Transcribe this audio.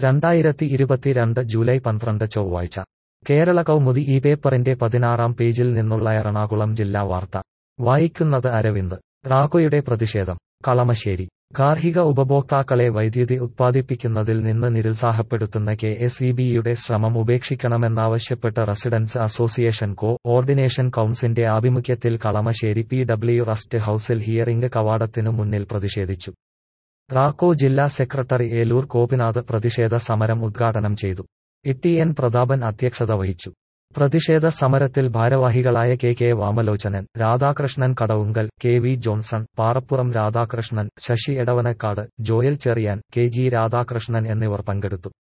രണ്ടായിരത്തി ഇരുപത്തിരണ്ട് ജൂലൈ പന്ത്രണ്ട് ചൊവ്വാഴ്ച കേരള കൗമുദി ഈ പേപ്പറിന്റെ പതിനാറാം പേജിൽ നിന്നുള്ള എറണാകുളം ജില്ലാ വാർത്ത വായിക്കുന്നത് അരവിന്ദ് റാക്കോയുടെ പ്രതിഷേധം കളമശ്ശേരി ഗാർഹിക ഉപഭോക്താക്കളെ വൈദ്യുതി ഉത്പാദിപ്പിക്കുന്നതിൽ നിന്ന് നിരുത്സാഹപ്പെടുത്തുന്ന കെ എസ് ഇ ബിയുടെ ശ്രമം ഉപേക്ഷിക്കണമെന്നാവശ്യപ്പെട്ട് റെസിഡൻസ് അസോസിയേഷൻ കോ ഓർഡിനേഷൻ കൌൺസിന്റെ ആഭിമുഖ്യത്തിൽ കളമശ്ശേരി പി ഡബ്ല്യു റസ്റ്റ് ഹൌസിൽ ഹിയറിംഗ് കവാടത്തിനു മുന്നിൽ പ്രതിഷേധിച്ചു റാക്കോ ജില്ലാ സെക്രട്ടറി ഏലൂർ ഗോപിനാഥ് പ്രതിഷേധ സമരം ഉദ്ഘാടനം ചെയ്തു ഇ എൻ പ്രതാപൻ അധ്യക്ഷത വഹിച്ചു പ്രതിഷേധ സമരത്തിൽ ഭാരവാഹികളായ K K Vamalochanan Radhakrishnan Kadavunkal K V Johnson Parappuram Radhakrishnan Sasi Edavanakkad Joel Cherian K G Radhakrishnan എന്നിവർ പങ്കെടുത്തു